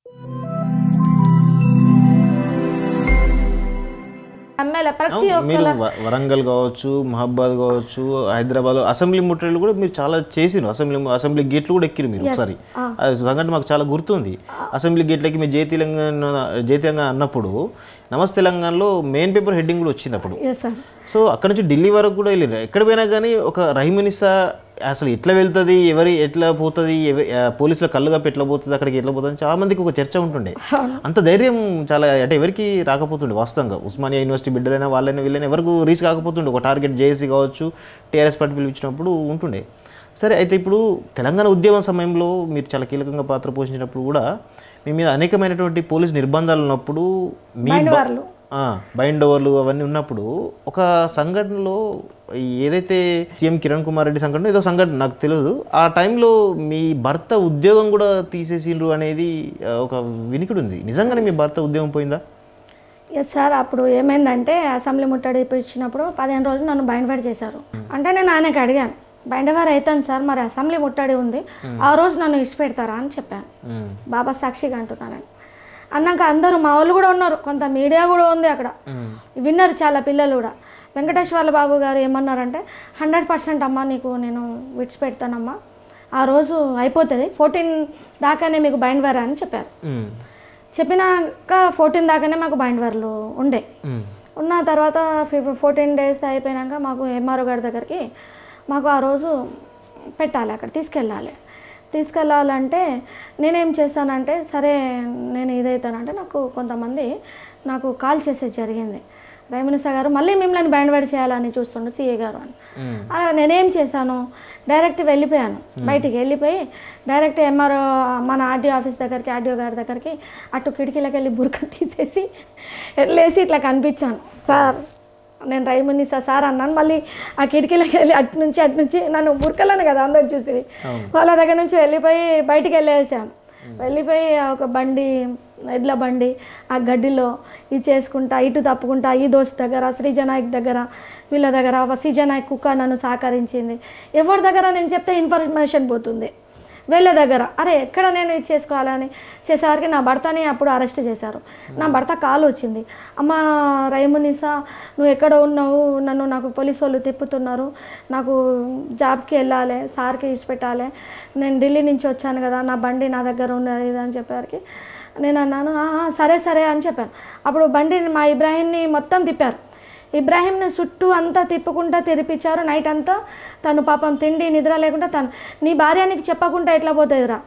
MLA ప్రతి మీరు ఒక్కల వ- వరంగల్ కావచ్చు మహబాద్ కావచ్చు హైదరాబాద్ అసెంబ్లీ ముట్టడిలు కూడా మీరు చాలా చేసిరు అసెంబ్లీ అసెంబ్లీ గేట్లు కూడా ఎక్కిరు మీరు ఒకసారి అది సంఘటన మాకు చాలా గుర్తుంది అసెంబ్లీ గేట్లకి మీరు జై తెలంగాణ జై తెలంగాణ అన్నప్పుడు నమస్తే తెలంగాణలో మెయిన్ పేపర్ హెడ్డింగ్ కూడా వచ్చింది అప్పుడు ఎస్ సార్ సో అక్కడ నుంచి ఢిల్లీ వరకు కూడా వెళ్ళారు ఎక్కడ పోయినా కానీ ఒక రహిమినిసా అసలు ఎట్లా వెళ్తుంది ఎవరి ఎట్లా పోతుంది ఎవ- ఆ, పోలీసుల కళ్ళు కప్పి ఎట్లా పోతుంది అక్కడికి ఎట్లా పోతుంది అని చాలా మందికి ఒక చర్చ ఉంటుండే అంత ధైర్యం చాలా అంటే ఎవరికి రాకపోతుండే వాస్తవంగా ఉస్మానియా యూనివర్సిటీ బిడ్డలైనా వాళ్ళైనా వీళ్ళైనా ఎవరికి రీచ్ కాకపోతుండే ఒక టార్గెట్ జేఏసీ కావచ్చు టీఆర్ఎస్ పార్టీ పిలిపించినప్పుడు ఉంటుండే సరే అయితే ఇప్పుడు తెలంగాణ ఉద్యమం సమయంలో మీరు చాలా కీలకంగా పాత్ర పోషించినప్పుడు కూడా మీ మీద అనేకమైనటువంటి పోలీస్ నిర్బంధాలు ఉన్నప్పుడు మీ బ- మైండ్వార్లు. ఆ, బైండ్ ఓవర్లు అవన్నీ ఉన్నప్పుడు ఒక సంఘటనలో ఈ ఏదైతే సీఎం కిరణ్ కుమార్ రెడ్డి సంఘటన ఏదో సంఘటన నాకు తెలియదు ఆ టైంలో మీ భర్త ఉద్యోగం కూడా తీసేసిండ్రు అనేది ఆ, ఒక వినికిడి ఉంది నిజంగానే మీ భర్త ఉద్యోగం పోయిందా ఎస్ సార్ అప్పుడు ఏమైందంటే అసెంబ్లీ ముట్టడి ఇచ్చినప్పుడు పదిహేను రోజులు నన్ను బైండ్వార్ చేశారు అంటే నేను ఆయనకి అడిగాను బైండవారు అవుతాను సార్ మరి అసెంబ్లీ ముట్టడి ఉంది ఆ రోజు నన్ను ఇచ్చిపెడతారా అని చెప్పాను ఉమ్, బాబా సాక్షిగా అంటున్నానని అన్నాక అందరూ మా వాళ్ళు కూడా ఉన్నారు కొంత మీడియా కూడా ఉంది అక్కడ ఉమ్, విన్నారు చాలా పిల్లలు కూడా వెంకటేశ్వర్ల బాబు గారు ఏమన్నారంటే హండ్రెడ్ పర్సెంట్ అమ్మా నీకు నేను విడిచిపెడతానమ్మా ఆ రోజు అయిపోతుంది ఫోర్టీన్ దాకానే మీకు బైండ్వర్ అని చెప్పారు ఉమ్, చెప్పినాక ఫోర్టీన్ దాకానే మాకు బైండ్వర్లు ఉండే ఉమ్, ఉన్న తర్వాత ఫోర్టీన్ డేస్ అయిపోయినాక మాకు ఎంఆర్ఓ గారి దగ్గరికి మాకు ఆ రోజు పెట్టాలి అక్కడ తీసుకెళ్ళాలి తీసుకెళ్ళాలంటే నేనేం చేస్తానంటే సరే నేను ఇదవుతానంటే నాకు కొంతమంది నాకు కాల్ చేసేది జరిగింది రైమినిసా గారు మళ్ళీ మిమ్మల్ని బయటపడి చేయాలని చూస్తుండు సీఏ గారు అని ఉమ్, అలా నేనేం చేశాను డైరెక్ట్ వెళ్ళిపోయాను బయటికి వెళ్ళిపోయి డైరెక్ట్ ఎంఆర్ఓ మన ఆర్డీఓ ఆఫీస్ దగ్గరికి ఆర్డీఓ గారి దగ్గరికి అటు కిటికీలకు వెళ్ళి బురక తీసేసి వెళ్ళేసి ఇట్లా కనిపించాను సార్ నేను రైమునిసా సార్ అన్నాను మళ్ళీ ఆ కిటికీలకు వెళ్ళి అటు నుంచి అటు నుంచి నన్ను బురకలను కదా అందరు చూసి వాళ్ళ దగ్గర నుంచి వెళ్ళిపోయి బయటికి వెళ్ళేసాను వెళ్ళిపోయి ఒక బండి ఎడ్ల బండి ఆ గడ్డిలో ఇది చేసుకుంటా ఇటు తప్పుకుంటా ఈ దోస్త్ దగ్గర శ్రీజనాయక్ దగ్గర వీళ్ళ దగ్గర శ్రీజనాయక్ కుక్క నన్ను సహకరించింది ఎవరి దగ్గర నేను చెప్తే ఇన్ఫర్మేషన్ పోతుంది వీళ్ళ దగ్గర అరే ఎక్కడ నేను ఇది చేసుకోవాలని చేసేవారికి నా భర్తని అప్పుడు అరెస్ట్ చేశారు నా భర్త కాల్ వచ్చింది అమ్మ రైమునిసా నువ్వు ఎక్కడ ఉన్నావు నన్ను నాకు పోలీసు వాళ్ళు తిప్పుతున్నారు నాకు జాబ్కి వెళ్ళాలి సార్కి ఇచ్చి పెట్టాలి నేను ఢిల్లీ నుంచి వచ్చాను కదా నా బండి నా దగ్గర ఉన్నది ఇది అని చెప్పేవారికి నేను అన్నాను "ఆ, ఆ, సరే సరే అని చెప్పాను అప్పుడు బండిని మా ఇబ్రాహీంని మొత్తం తిప్పారు ఇబ్రాహీంని చుట్టూ అంతా తిప్పుకుంటా తెరిపించారు నైట్ అంతా తను పాపం తిండి నిద్ర లేకుండా తను నీ భార్య నీకు చెప్పకుండా ఎట్లా పోతుందిరా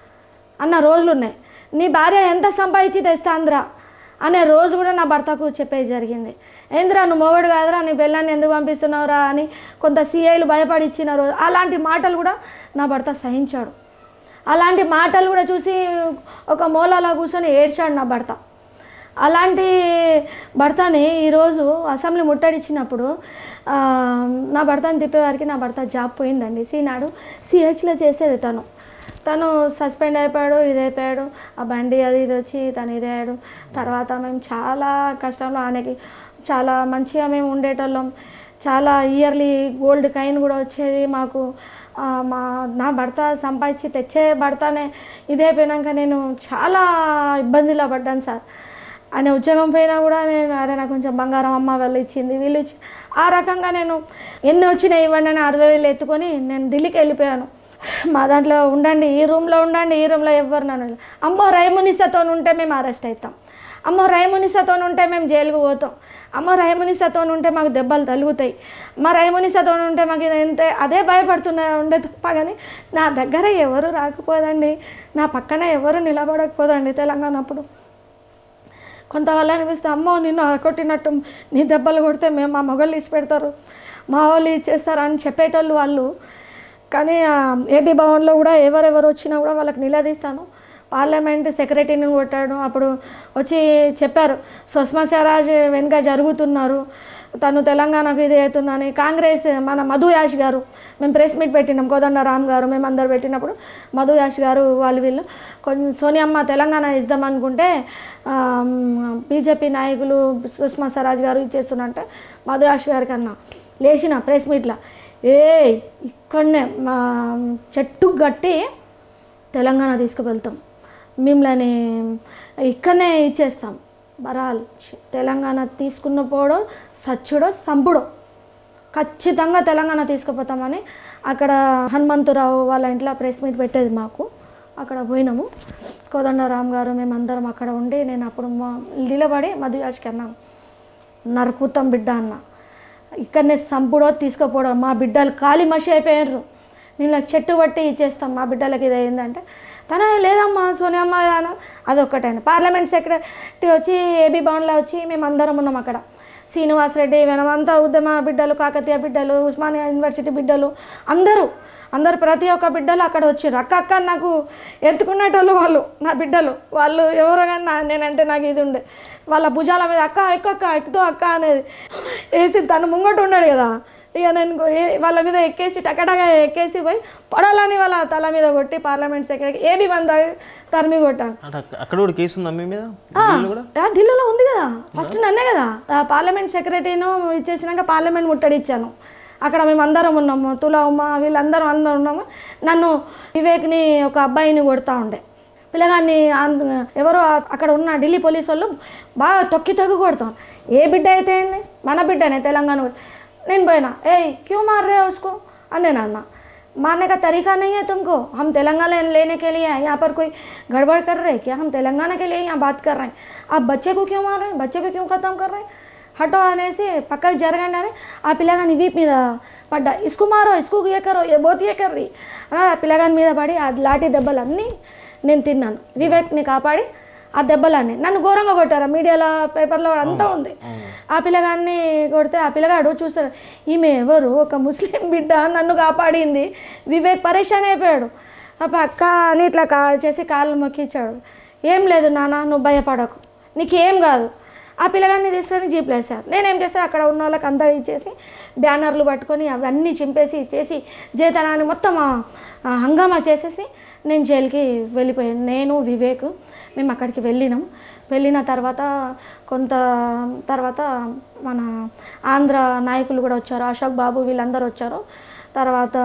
అన్న రోజులు ఉన్నాయి నీ భార్య ఎంత సంపాదించి తెస్తాందిరా అనే రోజు కూడా నా భర్తకు చెప్పేది జరిగింది ఏందిరా నువ్వు మొగడు కాదురా నీ బెల్లాన్ని ఎందుకు పంపిస్తున్నావురా అని కొంత సీఐలు భయపడి ఇచ్చిన రోజు అలాంటి మాటలు కూడా నా భర్త సహించాడు అలాంటి మాటలు కూడా చూసి ఒక మూలలో కూర్చొని ఏడ్చాడు నా భర్త అలాంటి భర్తని ఈరోజు అసెంబ్లీ ముట్టడిచ్చినప్పుడు ఆ, నా భర్తని తిప్పేవారికి నా భర్త జాబ్ పోయిందండి సీనాడు సిహెచ్లో చేసేది తను తను సస్పెండ్ అయిపోయాడు ఇది అయిపోయాడు ఆ బండి అది ఇది వచ్చి తను ఇది అయ్యాడు తర్వాత మేము చాలా కష్టంలో ఆయనకి చాలా మంచిగా మేము ఉండేటోళ్ళం చాలా ఇయర్లీ గోల్డ్ కైన్ కూడా వచ్చేది మాకు ఆ, మా నా భర్త సంపాదించి తెచ్చే భర్తనే ఇదైపోయినాక నేను చాలా ఇబ్బందిలో పడ్డాను సార్ ఆయన ఉద్యోగం పోయినా కూడా నేను అరే నాకు కొంచెం బంగారం అమ్మ వాళ్ళు ఇచ్చింది వీళ్ళు ఇచ్చి ఆ రకంగా నేను ఎన్ని వచ్చినాయి ఇవ్వండి అని అరవై వేలు ఎత్తుకొని నేను ఢిల్లీకి వెళ్ళిపోయాను మా దాంట్లో ఉండండి ఈ రూమ్లో ఉండండి ఈ రూమ్లో ఎవ్వరు నన్ను అమ్మో రైమునిసతో ఉంటే మేము అరెస్ట్ అవుతాం అమ్మో రైమునిసతో ఉంటే మేము జైలుకు పోతాం అమ్మో రైమునిసతో ఉంటే మాకు దెబ్బలు తలుగుతాయి మా రైమునిసతో ఉంటే మాకు ఇది ఎంత అదే భయపడుతున్నా ఉండే తప్ప కానీ నా దగ్గర ఎవరు రాకపోదండి నా పక్కన ఎవరు నిలబడకపోదండి తెలంగాణ అప్పుడు కొంత వాళ్ళు అనిపిస్తే అమ్మో నిన్ను కొట్టినట్టు నీ దెబ్బలు కొడితే మేము మా మొగళ్ళు ఇచ్చి పెడతారు మా వాళ్ళు ఇచ్చేస్తారు అని చెప్పేటోళ్ళు వాళ్ళు కానీ ఆ ఏబీ భవన్లో కూడా ఎవరెవరు వచ్చినా కూడా వాళ్ళకి నిలదీస్తాను పార్లమెంట్ సెక్రటరీని కొట్టాడు అప్పుడు వచ్చి చెప్పారు సుష్మా స్వరాజ్ వెనుక జరుగుతున్నారు తను తెలంగాణకు ఇది అవుతుందని కాంగ్రెస్ మన మధు యాష్ గారు మేము ప్రెస్ మీట్ పెట్టినాం కోదండ రామ్ గారు మేము అందరు పెట్టినప్పుడు మధు యాష్ గారు వాళ్ళు వీళ్ళు కొంచెం సోనియమ్మ తెలంగాణ ఇద్దాం అనుకుంటే బీజేపీ నాయకులు సుష్మా స్వరాజ్ గారు ఇచ్చేస్తున్నంటే మధు యాష్ గారి కన్నా లేచిన ప్రెస్ మీట్లో ఏ ఇక్కడనే మా చెట్టు గట్టి తెలంగాణ తీసుకువెళ్తాం మిమ్మల్ని ఇక్కడనే ఇచ్చేస్తాం బరాల్ ఛీ, తెలంగాణ తీసుకున్న పోడో సచ్చుడో సంపుడో ఖచ్చితంగా తెలంగాణ తీసుకుపోతామని అక్కడ హనుమంతురావు వాళ్ళ ఇంట్లో ప్రెస్ మీట్ పెట్టేది మాకు అక్కడ పోయినాము కోదండరామ్ గారు మేమందరం అక్కడ ఉండి నేను అప్పుడు మా నిలబడి మధుయాష్కి అన్నాను నరుకుతాం బిడ్డ అన్న ఇక్కడనే సంపుడో తీసుకుపోవడం మా బిడ్డలు ఖాళీ మసి అయిపోయారు నేను చెట్టు పట్టి ఇచ్చేస్తాం మా బిడ్డలకి ఇది అయిందంటే తన లేదమ్మా సోనియమ్మ అన అదొక్కటైనా పార్లమెంట్ సెక్రటరీ వచ్చి ఏబీ భవన్లో వచ్చి మేము అందరం ఉన్నాం అక్కడ శ్రీనివాస్ రెడ్డి మనమంతా ఉద్యమ బిడ్డలు కాకతీయ బిడ్డలు ఉస్మానియా యూనివర్సిటీ బిడ్డలు అందరూ అందరు ప్రతి ఒక్క బిడ్డలు అక్కడ వచ్చారు అక్క అక్క అని నాకు ఎత్తుకునేటోళ్ళు వాళ్ళు నా బిడ్డలు వాళ్ళు ఎవరో కానీ నా నేనంటే నాకు ఇది ఉండే వాళ్ళ భుజాల మీద అక్క ఎక్కు అక్క ఎక్కుతో అక్క అనేది వేసి తను ముంగట ఉన్నాడు కదా ఇక నేను గో- ఏ- వాళ్ళ మీద ఎక్కేసి టకటగా ఎక్కేసి పోయి పడాలని వాళ్ళ తల మీద కొట్టి పార్లమెంట్ సెక్రటరీ ఏబీ బంద్ తరిమి కొట్టాను అంటే అక్క- అక్కడ కూడా కేసు ఉందా మీ మీద ఆ, ఢిల్లీలో కూడా ఆ, ఢిల్లీలో ఉంది కదా ఫస్ట్ నన్నే కదా ఆ పార్లమెంట్ సెక్రటరీను ఇచ్చేసినాక పార్లమెంట్ ముట్టడిచ్చాను అక్కడ మేము అందరం ఉన్నాము తులా ఉమ్మ వీళ్ళందరం అందరం ఉన్నాము నన్ను వివేక్ని ఒక అబ్బాయిని కొడతా ఉండే పిల్లగాన్ని ఆంధ్ర- ఎవరో అక్కడ ఉన్న ఢిల్లీ పోలీసు వాళ్ళు బాగా తొక్కి తొక్కి కొడతాం ఏ బిడ్డ అయితే ఏంది మన బిడ్డనే తెలంగాణ బిడ్డ. నేను పోయినా ఏయ్ క్యూ మార్ రే ఉస్కో అని నేను అన్నా मारने का तरीका नहीं है तुमको हम तेलंगाना लेने के लिए आए यहाँ पर कोई गड़बड़ कर रहे हैं क्या हम तेलंगाना के लिए यहाँ बात कर रहे हैं आप बच्चे को क्यों मार रहे हैं बच्चे को क्यों ख़त्म कर रहे हैं హటో అనేసి పక్కకి జరగండి అని ఆ పిల్లగాని వీప్ మీద పడ్డా ఇసుకు మారో ఇసుకు ఏ కరో ఏ బోత్ ఏ కర్రీ అని ఆ పిల్లగాని మీద పడి ఆ లాఠీ దెబ్బలన్నీ నేను తిన్నాను వివేక్ని కాపాడి ఆ దెబ్బలన్నీ నన్ను ఘోరంగా కొట్టారు మీడియాలో పేపర్లో అంతా ఉంది ఆ పిల్లగాన్ని కొడితే ఆ పిల్లగాడు చూస్తాడు ఈమె ఎవరు ఒక ముస్లిం బిడ్డ నన్ను కాపాడింది వివేక్ పరేషాన్ అయిపోయాడు అప్పుడు అక్క అని ఇట్లా కా చేసి కాళ్ళు మొక్కిచ్చాడు ఏం లేదు నాన్న నువ్వు భయపడకు నీకేం కాదు ఆ పిల్లగాన్ని తీసుకొని జీప్లో వేసారు నేనేం చేశాను అక్కడ ఉన్న వాళ్ళకి అందరూ ఇచ్చేసి బ్యానర్లు పట్టుకొని అవన్నీ చింపేసి ఇచ్చేసి జేతనాన్ని మొత్తం ఆ, ఆ హంగామా చేసేసి నేను జైలుకి వెళ్ళిపోయాను నేను వివేక్ మేము అక్కడికి వెళ్ళినాం వెళ్ళిన తర్వాత కొంత తర్వాత మన ఆంధ్ర నాయకులు కూడా వచ్చారు అశోక్ బాబు వీళ్ళందరూ వచ్చారు తర్వాత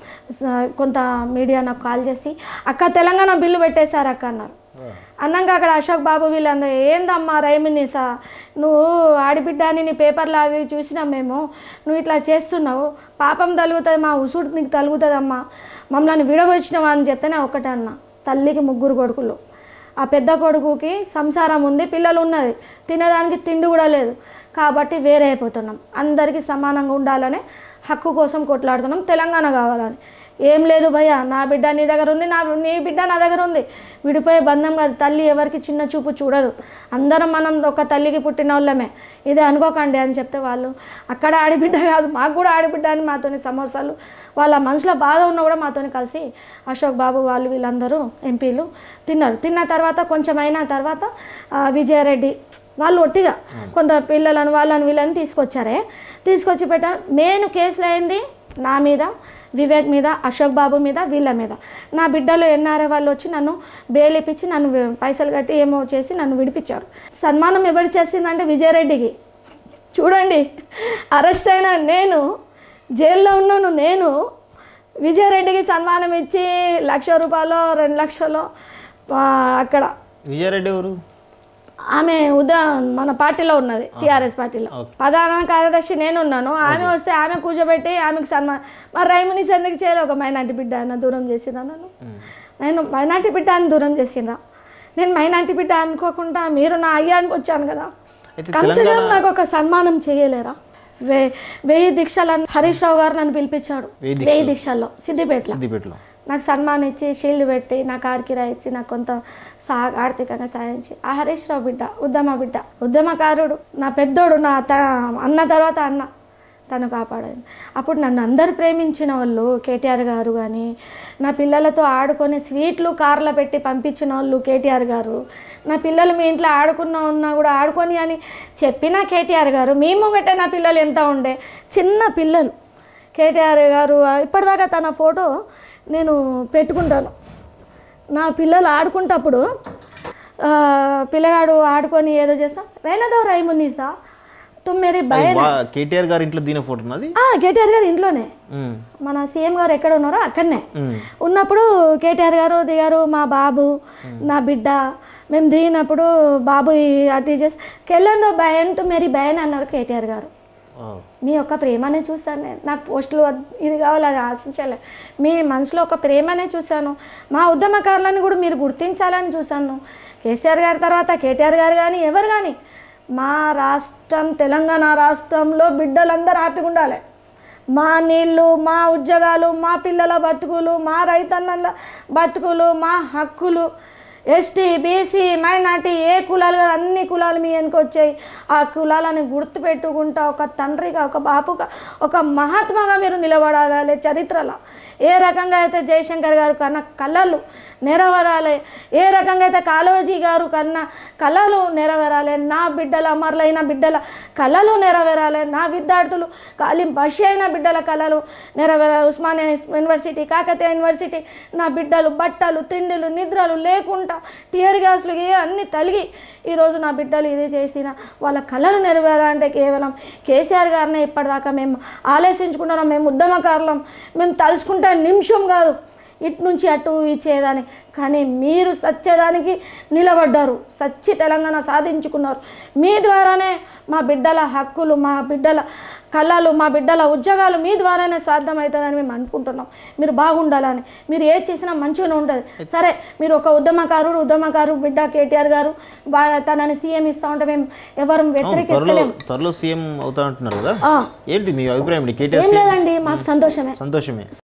స- కొంత మీడియా నాకు కాల్ చేసి అక్క తెలంగాణ బిల్లు పెట్టేశారు అక్క అన్నారు అన్నాక అక్కడ అశోక్ బాబు వీళ్ళందరూ ఏందమ్మా రైమినిసా నువ్వు ఆడిబిడ్డ అని నీ పేపర్లో అవి చూసినాం మేము నువ్వు ఇట్లా చేస్తున్నావు పాపం తలుగుతుంది మా ఉసుడు నీకు తలుగుతుందమ్మా మమ్మల్ని విడవచ్చినావా అని చెప్తే నేను ఒకటే అన్న తల్లికి ముగ్గురు కొడుకులు ఆ పెద్ద కొడుకుకి సంసారం ఉంది పిల్లలు ఉన్నది తినడానికి తిండి కూడా లేదు కాబట్టి వేరే అయిపోతున్నాం అందరికీ సమానంగా ఉండాలనే హక్కు కోసం కొట్లాడుతున్నాం తెలంగాణ కావాలని ఏం లేదు భయ్య నా బిడ్డ నీ దగ్గర ఉంది నా నీ బిడ్డ నా దగ్గర ఉంది విడిపోయే బంధం కాదు తల్లి ఎవరికి చిన్న చూపు చూడదు అందరం మనం ఒక తల్లికి పుట్టిన వాళ్ళమే ఇదే అనుకోకండి అని చెప్తే వాళ్ళు అక్కడ ఆడిబిడ్డ కాదు మాకు కూడా ఆడిబిడ్డ అని మాతోని సమోసాలు వాళ్ళ మనసులో బాధ ఉన్నా కూడా మాతోని కలిసి అశోక్ బాబు వాళ్ళు వీళ్ళందరూ ఎంపీలు తిన్నారు తిన్న తర్వాత కొంచెం అయిన తర్వాత ఆ, విజయారెడ్డి వాళ్ళు ఒట్టిగా కొంత పిల్లలను వాళ్ళని వీళ్ళని తీసుకొచ్చారే తీసుకొచ్చి పెట్టారు మెయిన్ కేసులు అయింది నా మీద వివేక్ మీద అశోక్ బాబు మీద వీళ్ళ మీద నా బిడ్డలు ఎన్ఆర్ఐ వాళ్ళు వచ్చి నన్ను బెయిల్ ఇప్పించి నన్ను వి- పైసలు కట్టి ఏమో చేసి నన్ను విడిపించారు సన్మానం ఎవరు చేసిందంటే విజయరెడ్డికి చూడండి అరెస్ట్ అయిన నేను జైల్లో ఉన్నాను నేను విజయరెడ్డికి సన్మానం ఇచ్చి లక్ష రూపాయలు రెండు లక్షలు ఆ, అక్కడ విజయారెడ్డి ఎవరు ఆమె ఉదా మన పార్టీలో ఉన్నది టీఆర్ఎస్ పార్టీలో ప్రధాన కార్యదర్శి నేను ఉన్నాను ఆమె వస్తే ఆమె కూర్చోబెట్టి ఆమెకు సన్మానం మరి రైమునిస్ ఎందుకు చేయలే ఒక మైనార్టీ బిడ్డ అన్న దూరం చేసిందా నన్ను నేను మైనార్టీ బిడ్డ అని దూరం చేసిందా నేను మైనార్టీ బిడ్డ అనుకోకుండా మీరు నా అయ్యానికి వచ్చాను కదా అయితే కనీసం నాకు ఒక సన్మానం చేయలేరా వే వెయ్యి దీక్షలను హరీష్ రావు గారు నన్ను పిలిపించాడు వెయ్యి వెయ్యి దీక్షల్లో సిద్దిపేటలో సిద్దిపేటలో నాకు సన్మానం ఇచ్చి షీల్డ్ పెట్టి నా కార్ కిరాయి ఇచ్చి నాకు కొంత సా ఆర్థికంగా సాధించి ఆ హరీష్ రావు బిడ్డ ఉద్యమ బిడ్డ ఉద్యమకారుడు నా పెద్దోడు నా త అన్న తర్వాత అన్న తను కాపాడాడు అప్పుడు నన్ను అందరు ప్రేమించిన వాళ్ళు కేటీఆర్ గారు కానీ నా పిల్లలతో ఆడుకొని స్వీట్లు కార్లో పెట్టి పంపించిన వాళ్ళు కేటీఆర్ గారు నా పిల్లలు మీ ఇంట్లో ఆడుకున్న ఉన్నా కూడా ఆడుకొని అని చెప్పిన కేటీఆర్ గారు మేము గట్ట నా పిల్లలు ఎంత ఉండే చిన్న పిల్లలు కేటీఆర్ గారు ఇప్పటిదాకా తన ఫోటో నేను పెట్టుకుంటాను నా పిల్లలు ఆడుకుంటప్పుడు ఆ, పిల్లగాడు ఆడుకొని ఏదో చేస్తాం రైనదో రైమున్నీసా తుమ్ మేరీ భయ వా- కేటీఆర్ గారి ఇంట్లో దీని ఫోటో ఉన్నది కేటీఆర్ గారు ఇంట్లోనే ఉమ్, మన సీఎం గారు ఎక్కడ ఉన్నారో అక్కడనే ఉమ్, ఉన్నప్పుడు కేటీఆర్ గారు దిగారు మా బాబు నా బిడ్డ మేము దిగినప్పుడు బాబు ఈ- అటు చేసి కెళ్ళందో బయన్ టు మేరీ బయన్ అన్నారు కేటీఆర్ గారు ఆ, మీ యొక్క ప్రేమనే చూశాను నేను నాకు పోస్టులు వద్- ఇది కావాలి అది ఆశించాలి మీ మనసులో ఒక ప్రేమనే చూశాను మా ఉద్యమకారులను కూడా మీరు గుర్తించాలని చూశాను కేసీఆర్ గారి తర్వాత కేటీఆర్ గారు కానీ ఎవరు కానీ మా రాష్ట్రం తెలంగాణ రాష్ట్రంలో బిడ్డలందరూ హ్యాపీగా ఉండాలి మా నీళ్ళు మా ఉద్యోగాలు మా పిల్లల బతుకులు మా రైతన్నల బతుకులు మా హక్కులు ఎస్టీ బీసీ మైనార్టీ ఏ కులాలు కాదు, అన్ని కులాలు మీ వెనుక వచ్చాయి ఆ కులాలని గుర్తుపెట్టుకుంటా ఒక తండ్రిగా ఒక బాపుగా ఒక మహాత్మాగా మీరు నిలబడాలి చరిత్రలో ఏ రకంగా అయితే జయశంకర్ గారు కన్న కళలు నెరవేరాలి ఏ రకంగా అయితే కాళోజీ గారు కన్న కళలు నెరవేరాలి నా బిడ్డల అమరులైన బిడ్డల కళలు నెరవేరాలి నా విద్యార్థులు కాలి బషి అయిన బిడ్డల కళలు నెరవేరాలి ఉస్మానియా యూనివర్సిటీ కాకతీయ యూనివర్సిటీ నా బిడ్డలు బట్టలు తిండిలు నిద్రలు లేకుండా టియర్ గ్యాస్లు ఏ అన్ని తలిగి ఈరోజు నా బిడ్డలు ఇది చేసిన వాళ్ళ కళలు నెరవేరాలంటే కేవలం కేసీఆర్ గారినే ఇప్పటిదాకా మేము ఆలోచించుకుంటున్నాం మేము ఉద్యమకారులం మేము తలుచుకుంటే నిమిషం కాదు ఇటు నుంచి అటు ఇచ్చేదాన్ని కానీ మీరు సత్యదానికి నిలబడ్డారు సచ్చి తెలంగాణ సాధించుకున్నారు మీ ద్వారానే మా బిడ్డల హక్కులు మా బిడ్డల కళలు మా బిడ్డల ఉద్యోగాలు మీ ద్వారానే సాధ్యమవుతుందని మేము అనుకుంటున్నాం మీరు బాగుండాలని మీరు ఏది చేసినా మంచిగానే ఉంటుంది సరే మీరు ఒక ఉద్యమకారుడు ఉద్యమకారు బిడ్డ కేటీఆర్ గారు బా తనని సీఎం ఇస్తా ఉంటే మేము ఎవరు త్వరలో వ్యతిరేకిస్తలేము త్వరలో సీఎం అవుతా అంటున్నారు కదా ఆ, ఏంటి మీ అభిప్రాయం కేటీఆర్ ఏం లేదండి మాకు సంతోషమే సంతోషమే